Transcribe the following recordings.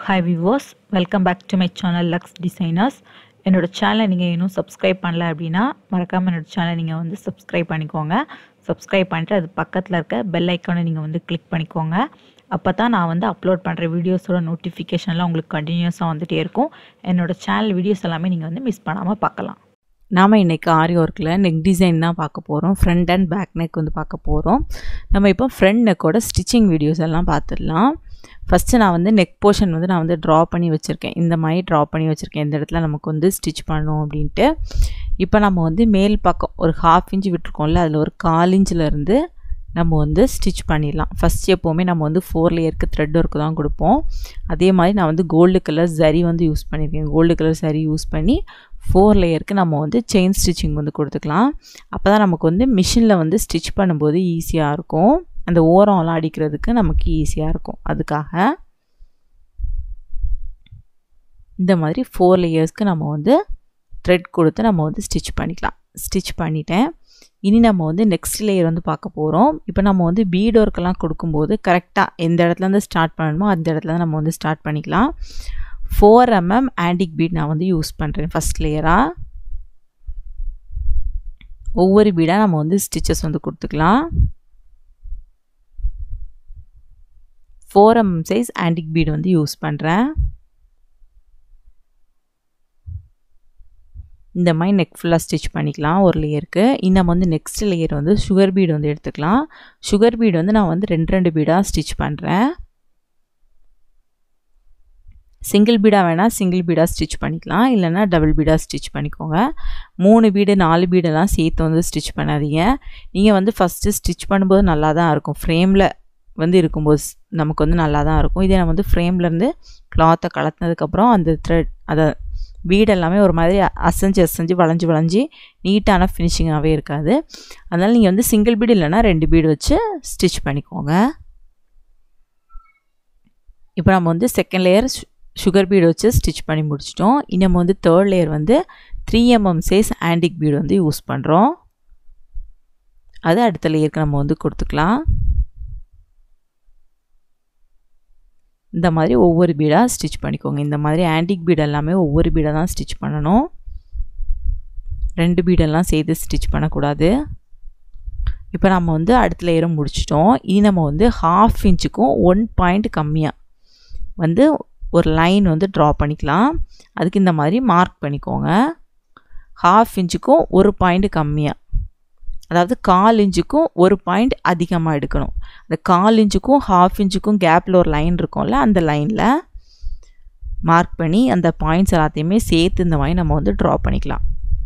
hi viewers welcome back to my channel lux designers என்னோட சேனலை நீங்கள் இன்னும் சப்ஸ்கிரைப் பண்ணல அப்படின்னா மறக்காமல் என்னோட சேனலை நீங்கள் வந்து சப்ஸ்கிரைப் பண்ணிக்கோங்க சப்ஸ்கிரைப் பண்ணிட்டு அது பக்கத்தில் இருக்க பெல் ஐக்கானை நீங்கள் வந்து கிளிக் பண்ணிக்கோங்க அப்போ தான் நான் வந்து அப்லோட் பண்ணுற வீடியோஸோட நோட்டிஃபிகேஷன்லாம் உங்களுக்கு கண்டினியூஸாக வந்துகிட்டே இருக்கும் என்னோட சேனல் வீடியோஸ் எல்லாமே நீங்கள் வந்து மிஸ் பண்ணாமல் பார்க்கலாம் நாம் இன்றைக்கி ஆரி ஒர்க்கில் நெக் டிசைன் தான் பார்க்க போகிறோம் ஃப்ரண்ட் அண்ட் பேக் நெக் வந்து பார்க்க போகிறோம் நம்ம இப்போ ஃப்ரண்ட் நெக்கோட ஸ்டிச்சிங் வீடியோஸ் எல்லாம் பார்த்துடலாம் ஃபஸ்ட்டு நான் வந்து நெக் போர்ஷன் வந்து நான் வந்து ட்ரா பண்ணி வச்சுருக்கேன் இந்த மாதிரி ட்ரா பண்ணி வச்சுருக்கேன் இந்த இடத்துல நமக்கு வந்து ஸ்டிச் பண்ணணும் அப்படின்ட்டு இப்போ நம்ம வந்து மேல் பக்கம் ஒரு ஹாஃப் இன்ச் விட்டுருக்கோம்ல அதில் ஒரு கால் இன்ச்சிலேருந்து நம்ம வந்து ஸ்டிச் பண்ணிடலாம் ஃபஸ்ட் எப்போவுமே நம்ம வந்து ஃபோர் லேயருக்கு த்ரெட் ஒர்க்கு தான் கொடுப்போம் அதே மாதிரி நான் வந்து கோல்டு கலர் சரி வந்து யூஸ் பண்ணியிருக்கேன் கோல்டு கலர் சரி யூஸ் பண்ணி ஃபோர் லேயருக்கு நம்ம வந்து செயின் ஸ்டிச்சிங் வந்து கொடுத்துக்கலாம் அப்போ தான் நமக்கு வந்து மிஷினில் வந்து ஸ்டிச் பண்ணும்போது ஈஸியாக இருக்கும் அந்த ஓரம்லாம் அடிக்கிறதுக்கு நமக்கு ஈஸியாக இருக்கும் அதுக்காக இந்த மாதிரி ஃபோர் லேயர்ஸ்க்கு நம்ம வந்து த்ரெட் கொடுத்து நம்ம வந்து ஸ்டிச் பண்ணிக்கலாம் ஸ்டிச் பண்ணிட்டேன் இனி நம்ம வந்து நெக்ஸ்ட் லேயர் வந்து பார்க்க போகிறோம் இப்போ நம்ம வந்து பீட் ஒர்க்கெல்லாம் கொடுக்கும்போது கரெக்டாக எந்த இடத்துலேருந்து ஸ்டார்ட் பண்ணணுமோ அந்த இடத்துல நம்ம வந்து ஸ்டார்ட் பண்ணிக்கலாம் ஃபோர் எம்எம் ஆன்டிக் பீட் நான் வந்து யூஸ் பண்ணுறேன் ஃபஸ்ட் லேயராக ஒவ்வொரு பீடாக நம்ம வந்து ஸ்டிச்சஸ் வந்து கொடுத்துக்கலாம் four mm size antique bead வந்து யூஸ் பண்ணுறேன் இந்த மாதிரி நெக் ஃபுல்லாக ஸ்டிச் பண்ணிக்கலாம் ஒரு லேயருக்கு இன்னும் வந்து நெக்ஸ்ட் லேயர் வந்து சுகர் பீடு வந்து எடுத்துக்கலாம் சுகர் பீடு வந்து நான் வந்து ரெண்டு ரெண்டு பீடாக ஸ்டிச் பண்ணுறேன் சிங்கிள் பீடாக வேணால் சிங்கிள் பீடாக ஸ்டிச் பண்ணிக்கலாம் இல்லைனா டபுள் பீடாக ஸ்டிச் பண்ணிக்கோங்க மூணு பீடு நாலு பீடெல்லாம் சேர்த்து வந்து ஸ்டிச் பண்ணாதீங்க நீங்கள் வந்து ஃபஸ்ட்டு ஸ்டிச் பண்ணும்போது நல்லா தான் இருக்கும் ஃப்ரேமில் வந்து இருக்கும்போது நமக்கு வந்து நல்லா தான் இருக்கும் இதே நம்ம வந்து ஃப்ரேம்லேருந்து கிளாத்தை கலத்தினதுக்கப்புறம் அந்த த்ரெட் அதை வீடு எல்லாமே ஒரு மாதிரி அசைஞ்சு அசைஞ்சு வளைஞ்சு வளைஞ்சி நீட்டான ஃபினிஷிங்காகவே இருக்காது அதனால் நீங்கள் வந்து சிங்கிள் பீடு இல்லைனா ரெண்டு பீடு வச்சு ஸ்டிச் பண்ணிக்கோங்க இப்போ நம்ம வந்து செகண்ட் லேயர் சுகர் பீடு வச்சு ஸ்டிச் பண்ணி முடிச்சிட்டோம் இனி நம்ம வந்து தேர்ட் லேயர் வந்து three mm size antique bead வந்து யூஸ் பண்ணுறோம் அது அடுத்த லேயருக்கு நம்ம வந்து கொடுத்துக்கலாம் இந்த மாதிரி ஒவ்வொரு பீடாக ஸ்டிச் பண்ணிக்கோங்க இந்த மாதிரி ஆன்டிக் பீடு எல்லாமே ஒவ்வொரு பீடாக தான் ஸ்டிச் பண்ணணும் ரெண்டு பீடெல்லாம் சேர்த்து ஸ்டிச் பண்ணக்கூடாது இப்போ நம்ம வந்து அடுத்த லேயரும் முடிச்சிட்டோம் இனி நம்ம வந்து ஹாஃப் இன்ச்சுக்கும் ஒன் பாயிண்ட் கம்மியாக வந்து ஒரு லைன் வந்து ட்ரா பண்ணிக்கலாம் அதுக்கு இந்த மாதிரி மார்க் பண்ணிக்கோங்க ஹாஃப் இன்ச்சுக்கும் ஒரு பாயிண்ட் கம்மியாக அதாவது கால் இன்ச்சுக்கும் ஒரு பாயிண்ட் அதிகமாக எடுக்கணும் அந்த கால் இன்ச்சுக்கும் ஹாஃப் இன்ச்சுக்கும் கேப்பில் ஒரு லைன் இருக்கும்ல அந்த லைனில் மார்க் பண்ணி அந்த பாயிண்ட்ஸ் எல்லாத்தையுமே சேர்த்து இந்த மாதிரி நம்ம வந்து ட்ரா பண்ணிக்கலாம்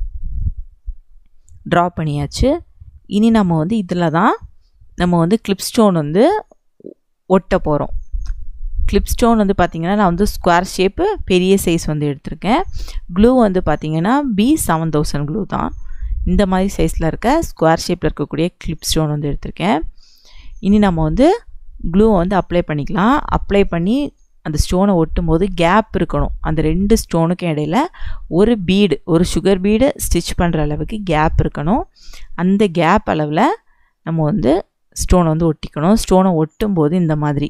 ட்ரா பண்ணியாச்சு இனி நம்ம வந்து இதில் தான் நம்ம வந்து கிளிப் ஸ்டோன் வந்து ஒட்ட போகிறோம் கிளிப் ஸ்டோன் வந்து பார்த்திங்கன்னா நான் வந்து ஸ்கொயர் ஷேப்பு பெரிய சைஸ் வந்து எடுத்திருக்கேன் க்ளூ வந்து பார்த்திங்கன்னா பி செவன் தௌசண்ட் க்ளூ தான் இந்த மாதிரி சைஸில் இருக்க ஸ்கொயர் ஷேப்பில் இருக்கக்கூடிய கிளிப் ஸ்டோன் வந்து எடுத்திருக்கேன் இனி நம்ம வந்து க்ளூவை வந்து அப்ளை பண்ணிக்கலாம் அப்ளை பண்ணி அந்த ஸ்டோனை ஒட்டும் போது கேப் இருக்கணும் அந்த ரெண்டு ஸ்டோனுக்கும் இடையில ஒரு பீடு ஒரு சுகர் பீடு ஸ்டிச் பண்ணுற அளவுக்கு கேப் இருக்கணும் அந்த கேப் அளவில் நம்ம வந்து ஸ்டோனை வந்து ஒட்டிக்கணும் ஸ்டோனை ஒட்டும் போது இந்த மாதிரி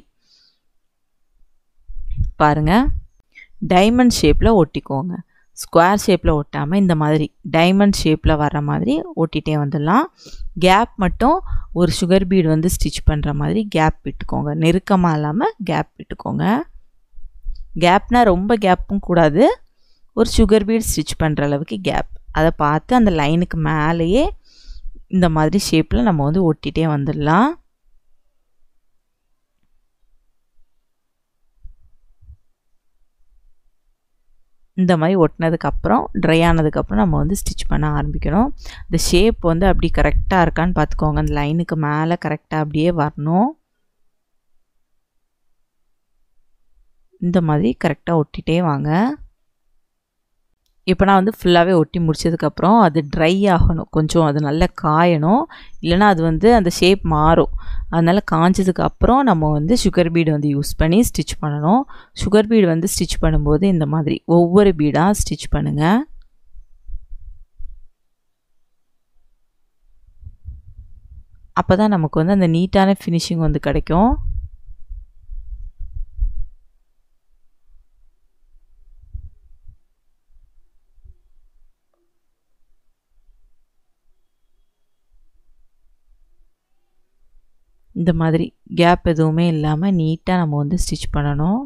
பாருங்கள் டைமண்ட் ஷேப்பில் ஒட்டிக்கோங்க ஸ்கொயர் ஷேப்பில் ஒட்டாமல் இந்த மாதிரி டைமண்ட் ஷேப்பில் வர மாதிரி ஒட்டிகிட்டே வந்துடலாம் கேப் மட்டும் ஒரு சுகர் பீடு வந்து ஸ்டிச் பண்ணுற மாதிரி கேப் விட்டுக்கோங்க நெருக்கமாக இல்லாமல் கேப் விட்டுக்கோங்க கேப்னால் ரொம்ப கேப்பும் கூடாது ஒரு சுகர் பீடு ஸ்டிச் பண்ணுற அளவுக்கு கேப் அதை பார்த்து அந்த லைனுக்கு மேலேயே இந்த மாதிரி ஷேப்பில் நம்ம வந்து ஒட்டிகிட்டே வந்துடலாம் இந்த மாதிரி ஒட்டினதுக்கப்புறம் ட்ரை ஆனதுக்கப்புறம் நம்ம வந்து ஸ்டிச் பண்ண ஆரம்பிக்கணும் இந்த ஷேப் வந்து அப்படி கரெக்டாக இருக்கான்னு பார்த்துக்கோங்க அந்த லைனுக்கு மேலே கரெக்டாக அப்படியே வரணும் இந்த மாதிரி கரெக்டாக ஒட்டிகிட்டே வாங்க இப்போ நான் வந்து ஃபுல்லாகவே ஒட்டி முடிச்சதுக்கப்புறம் அது ட்ரை ஆகணும் கொஞ்சம் அது நல்லா காயணும் இல்லைனா அது வந்து அந்த ஷேப் மாறும் அதனால் காஞ்சதுக்கப்புறம் நம்ம வந்து சுகர் பீடு வந்து யூஸ் பண்ணி ஸ்டிச் பண்ணணும் சுகர் பீடு வந்து ஸ்டிச் பண்ணும்போது இந்த மாதிரி ஒவ்வொரு பீடாக ஸ்டிச் பண்ணுங்கள் அப்போ தான் நமக்கு வந்து அந்த நீட்டான ஃபினிஷிங் வந்து கிடைக்கும் இந்த மாதிரி கேப் எதுவுமே இல்லாமல் நீட்டாக நம்ம வந்து ஸ்டிச் பண்ணணும்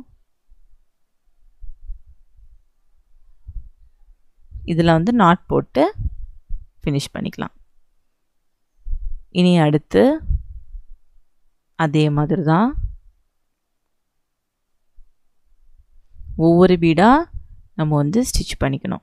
இதில் வந்து நாட் போட்டு ஃபினிஷ் பண்ணிக்கலாம் இனி அடுத்து அதே மாதிரி தான் ஒவ்வொரு பீடாக நம்ம வந்து ஸ்டிச் பண்ணிக்கணும்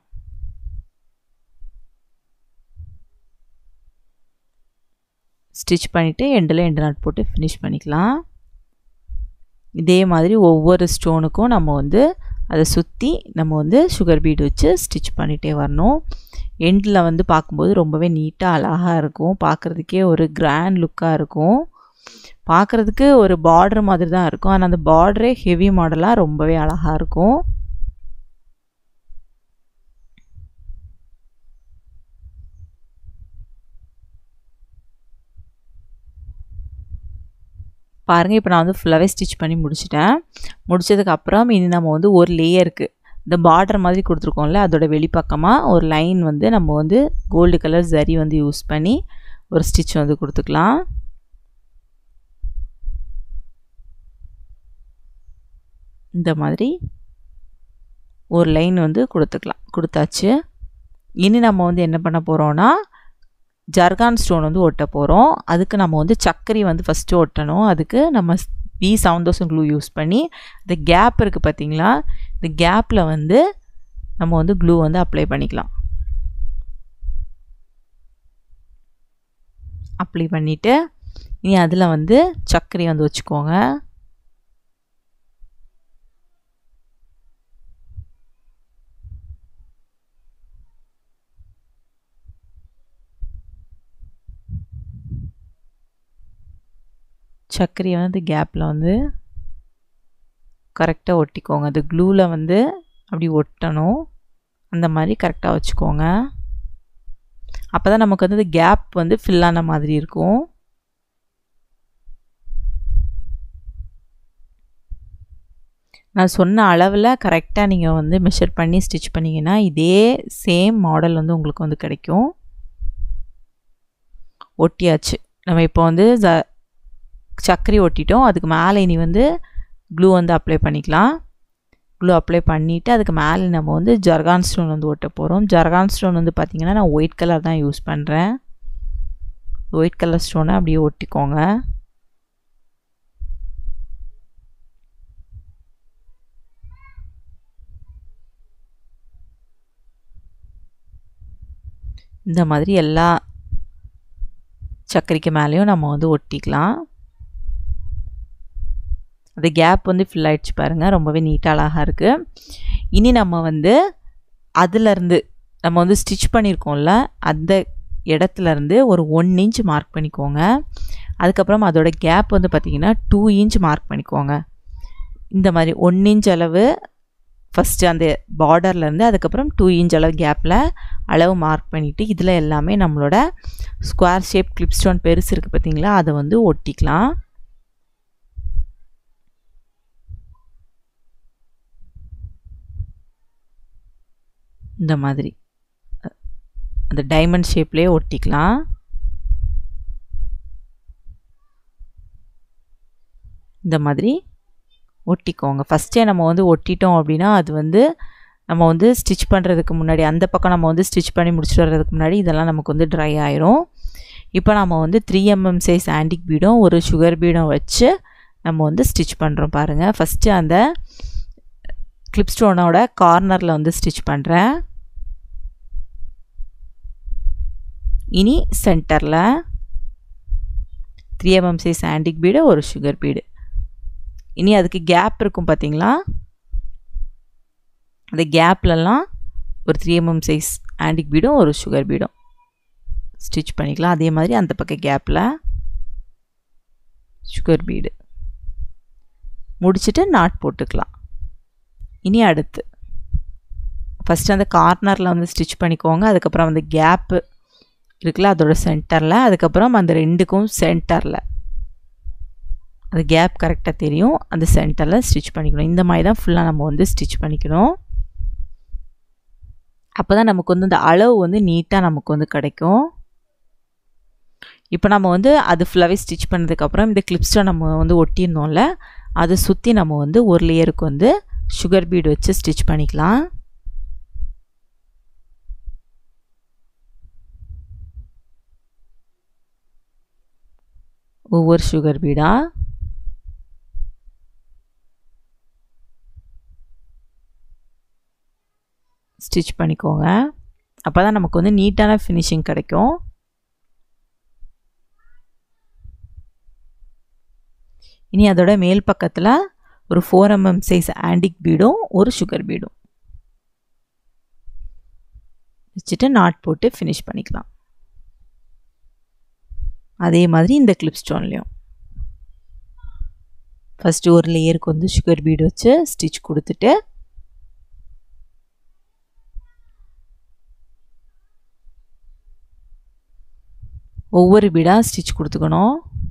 ஸ்டிச் பண்ணிவிட்டு எண்டில் எண்டு நாட் போட்டு ஃபினிஷ் பண்ணிக்கலாம் இதே மாதிரி ஒவ்வொரு ஸ்டோனுக்கும் நம்ம வந்து அதை சுற்றி நம்ம வந்து சுகர் பீடு வச்சு ஸ்டிச் பண்ணிகிட்டே வரணும் எண்டில் வந்து பார்க்கும்போது ரொம்பவே நீட்டாக அழகாக இருக்கும் பார்க்குறதுக்கே ஒரு கிராண்ட் லுக்காக இருக்கும் பார்க்குறதுக்கு ஒரு பார்டர் மாதிரி தான் இருக்கும் ஆனால் அந்த பார்டரே ஹெவி மாடலாக ரொம்பவே அழகாக இருக்கும் பாருங்கள் இப்போ நான் வந்து ஃபுல்லாகவே ஸ்டிச் பண்ணி முடிச்சிட்டேன் முடிச்சதுக்கப்புறம் இனி நம்ம வந்து ஒரு லேயருக்கு இந்த பார்டர் மாதிரி கொடுத்துருக்கோம்ல அதோட வெளிப்பக்கமாக ஒரு லைன் வந்து நம்ம வந்து கோல்டு கலர் ஜரி வந்து யூஸ் பண்ணி ஒரு ஸ்டிச் வந்து கொடுத்துக்கலாம் இந்த மாதிரி ஒரு லைன் வந்து கொடுத்துக்கலாம் கொடுத்தாச்சு இனி நம்ம வந்து என்ன பண்ண போகிறோன்னா ஜர்கான் ஸ்டோன் வந்து ஒட்ட போகிறோம் அதுக்கு நம்ம வந்து சர்க்கரை வந்து ஃபஸ்ட்டு ஒட்டணும் அதுக்கு நம்ம B seven thousand glue use பண்ணி இந்த கேப் இருக்குது பார்த்தீங்களா இந்த கேப்பில் வந்து நம்ம வந்து க்ளூ வந்து அப்ளை பண்ணிக்கலாம் அப்ளை பண்ணிவிட்டு இனி அதில் வந்து சர்க்கரை வந்து வச்சுக்கோங்க சர்க்கரையை வந்து கேப்பில் வந்து கரெக்டாக ஒட்டிக்கோங்க அது க்ளூவில் வந்து அப்படி ஒட்டணும் அந்த மாதிரி கரெக்டாக வச்சுக்கோங்க அப்போ தான் நமக்கு வந்து கேப் வந்து ஃபில் ஆன மாதிரி இருக்கும் நான் சொன்ன அளவில் கரெக்டாக நீங்கள் வந்து மெஷர் பண்ணி ஸ்டிச் பண்ணிங்கன்னா இதே சேம் மாடல் வந்து உங்களுக்கு வந்து கிடைக்கும் ஒட்டியாச்சு நம்ம இப்போ வந்து ஜ சர்க்கரை ஒட்டிட்டோம் அதுக்கு மேலே இனி வந்து க்ளூ வந்து அப்ளை பண்ணிக்கலாம் க்ளூ அப்ளை பண்ணிவிட்டு அதுக்கு மேலே நம்ம வந்து ஜர்கான் ஸ்டோன் வந்து ஒட்ட போகிறோம் ஜர்கான் ஸ்டோன் வந்து பார்த்திங்கன்னா நான் ஒயிட் கலர் தான் யூஸ் பண்ணுறேன் ஒயிட் கலர் ஸ்டோனை அப்படியே ஒட்டிக்கோங்க இந்த மாதிரி எல்லா சர்க்கரைக்கு மேலேயும் நம்ம வந்து ஒட்டிக்கலாம் அது கேப் வந்து ஃபில் ஆகிடுச்சு பாருங்கள் ரொம்பவே நீட்டாக அழகாக இருக்குது இனி நம்ம வந்து அதிலருந்து நம்ம வந்து ஸ்டிச் பண்ணியிருக்கோம்ல அந்த இடத்துலேருந்து ஒரு ஒன் இன்ச் மார்க் பண்ணிக்கோங்க அதுக்கப்புறம் அதோட கேப் வந்து பார்த்திங்கன்னா டூ இன்ச் மார்க் பண்ணிக்கோங்க இந்த மாதிரி ஒன் இன்ச் அளவு ஃபஸ்ட்டு அந்த பார்டர்லேருந்து அதுக்கப்புறம் டூ இன்ச் அளவு கேப்பில் அளவு மார்க் பண்ணிவிட்டு இதில் எல்லாமே நம்மளோட ஸ்கொயர் ஷேப் கிளிப் ஸ்டோன் பெருசு இருக்குது பார்த்திங்களா அதை வந்து ஒட்டிக்கலாம் இந்த மாதிரி அந்த டைமண்ட் ஷேப்லேயே ஒட்டிக்கலாம் இந்த மாதிரி ஒட்டிக்கோங்க ஃபஸ்ட்டே நம்ம வந்து ஒட்டிட்டோம் அப்படின்னா அது வந்து நம்ம வந்து ஸ்டிச் பண்ணுறதுக்கு முன்னாடி அந்த பக்கம் நம்ம வந்து ஸ்டிச் பண்ணி முடிச்சுட்டு வர்றதுக்கு முன்னாடி இதெல்லாம் நமக்கு வந்து ட்ரை ஆயிரும் இப்போ நம்ம வந்து த்ரீ எம்எம் சைஸ் ஆன்டிக் பீடும் ஒரு சுகர் பீடும் வச்சு நம்ம வந்து ஸ்டிச் பண்ணுறோம் பாருங்கள் ஃபஸ்ட்டு அந்த கிளிப் ஸ்டோனோட கார்னரில் வந்து ஸ்டிச் பண்ணுறேன் இனி சென்டரில் three mm size antique bead ஒரு சுகர் பீடு இனி அதுக்கு கேப் இருக்கும் பார்த்தீங்களா அந்த கேப்லலாம் ஒரு த்ரீ எம்எம் சைஸ் ஆன்டிக் பீடும் ஒரு சுகர் பீடும் ஸ்டிச் பண்ணிக்கலாம் அதே மாதிரி அந்த பக்கம் கேப்பில் சுகர் பீடு முடிச்சுட்டு நாட் போட்டுக்கலாம் இனி அடுத்து ஃபஸ்ட்டு அந்த கார்னரில் வந்து ஸ்டிச் பண்ணிக்கோங்க அதுக்கப்புறம் அந்த கேப்பு இருக்குல்ல அதோட சென்டரில் அதுக்கப்புறம் அந்த ரெண்டுக்கும் சென்டரில் அந்த கேப் கரெக்டாக தெரியும் அந்த சென்டரில் ஸ்டிச் பண்ணிக்கணும் இந்த மாதிரி தான் ஃபுல்லாக நம்ம வந்து ஸ்டிச் பண்ணிக்கணும் அப்போ தான் நமக்கு வந்து இந்த அளவு வந்து நீட்டாக நமக்கு வந்து கிடைக்கும் இப்போ நம்ம வந்து அது ஃபுல்லாகவே ஸ்டிச் பண்ணதுக்கப்புறம் இந்த கிளிப்ஸை நம்ம வந்து ஒட்டியிருந்தோம்ல அதை சுற்றி நம்ம வந்து ஒரு லேயருக்கு வந்து சுகர் பீடு வச்சு ஸ்டிச் பண்ணிக்கலாம் ஒவ்வொரு சுகர் பீடாக ஸ்டிச் பண்ணிக்கோங்க அப்போ தான் நமக்கு வந்து நீட்டான ஃபினிஷிங் கிடைக்கும் இனி அதோட மேல் பக்கத்தில் ஒரு ஃபோர் எம்எம் சைஸ் ஆண்டிக் பீடும் ஒரு சுகர் பீடும் வச்சுட்டு நாட் போட்டு ஃபினிஷ் பண்ணிக்கலாம் அதே மாதிரி இந்த கிளிப் ஸ்டோன்லேயும் ஃபஸ்ட்டு ஒரு லேயருக்கு வந்து சுகர் பீடு வச்சு ஸ்டிச் கொடுத்துட்டு ஒவ்வொரு பீடாக ஸ்டிச் கொடுத்துக்கணும்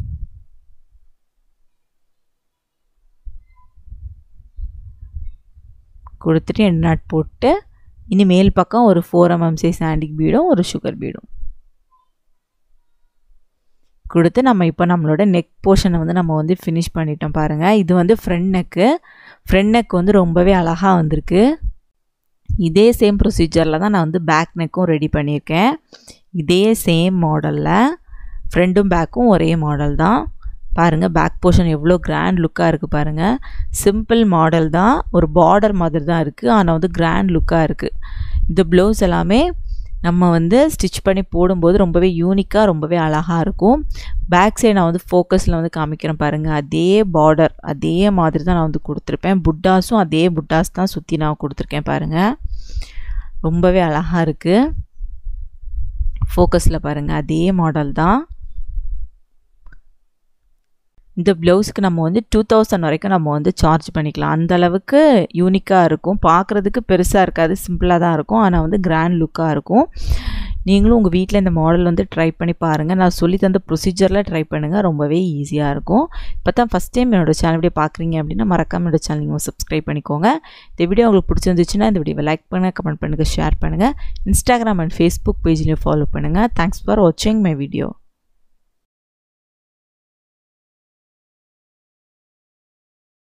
கொடுத்துட்டு எண்ட் நாட் போட்டு இனி மேல் பக்கம் ஒரு ஃபோர் எம்எம் சைஸ் ஆண்டிக் பீடும் ஒரு சுகர் பீடும் கொடுத்து நம்ம இப்போ நம்மளோட நெக் போர்ஷனை வந்து நம்ம வந்து ஃபினிஷ் பண்ணிட்டோம் பாருங்கள் இது வந்து ஃப்ரண்ட் நெக்கு ஃப்ரண்ட் நெக் வந்து ரொம்பவே அழகாக வந்திருக்கு இதே சேம் ப்ரொசீஜரில் தான் நான் வந்து பேக் நெக்கும் ரெடி பண்ணியிருக்கேன் இதே சேம் மாடலில் ஃப்ரண்ட்டும் பேக்கும் ஒரே மாடல் தான் பாருங்கள் பேக் போர்ஷன் எவ்வளோ கிராண்ட் லுக்காக இருக்குது பாருங்கள் சிம்பிள் மாடல் தான் ஒரு பார்டர் மாதிரி தான் இருக்குது ஆனால் வந்து கிராண்ட் லுக்காக இருக்குது இந்த ப்ளவுஸ் எல்லாமே நம்ம வந்து ஸ்டிச் பண்ணி போடும்போது ரொம்பவே யூனிக்காக ரொம்பவே அழகாக இருக்கும் பேக் சைடு நான் வந்து ஃபோக்கஸில் வந்து காமிக்கிறேன் பாருங்கள் அதே பார்டர் அதே மாதிரி தான் நான் வந்து கொடுத்துருப்பேன் புட்டாஸும் அதே புட்டாஸ் தான் சுற்றி நான் கொடுத்துருக்கேன் பாருங்கள் ரொம்பவே அழகாக இருக்குது ஃபோக்கஸில் பாருங்கள் அதே மாடல் தான் இந்த ப்ளவுஸுக்கு நம்ம வந்து டூ தௌசண்ட் வரைக்கும் நம்ம வந்து சார்ஜ் பண்ணிக்கலாம் அந்த அளவுக்கு யூனிக்காக இருக்கும் பார்க்குறதுக்கு பெருசாக இருக்காது சிம்பிளாக தான் இருக்கும் ஆனால் வந்து கிராண்ட் லுக்காக இருக்கும் நீங்களும் உங்கள் வீட்டில் இந்த மாடல் வந்து ட்ரை பண்ணி பாருங்கள் நான் சொல்லி தந்த ப்ரொசீஜரில் ட்ரை பண்ணுங்கள் ரொம்பவே ஈஸியாக இருக்கும் இப்போ தான் ஃபஸ்ட் டைம் என்னோடய சேனல் வீடியோ பார்க்குறீங்க அப்படின்னா மறக்காம என்னோட சேனல் நீங்கள் சப்ஸ்கிரைப் பண்ணிக்கோங்க இந்த வீடியோ உங்களுக்கு பிடிச்சிருந்துச்சுன்னா இந்த வீடியோவை லைக் பண்ணுங்கள் கமெண்ட் பண்ணுங்கள் ஷேர் பண்ணுங்கள் இன்ஸ்டாகிராம் அண்ட் ஃபேஸ்புக் பேஜ்லேயும் ஃபாலோ பண்ணுங்கள் தேங்க்ஸ் ஃபார் வாட்சிங் மை வீடியோ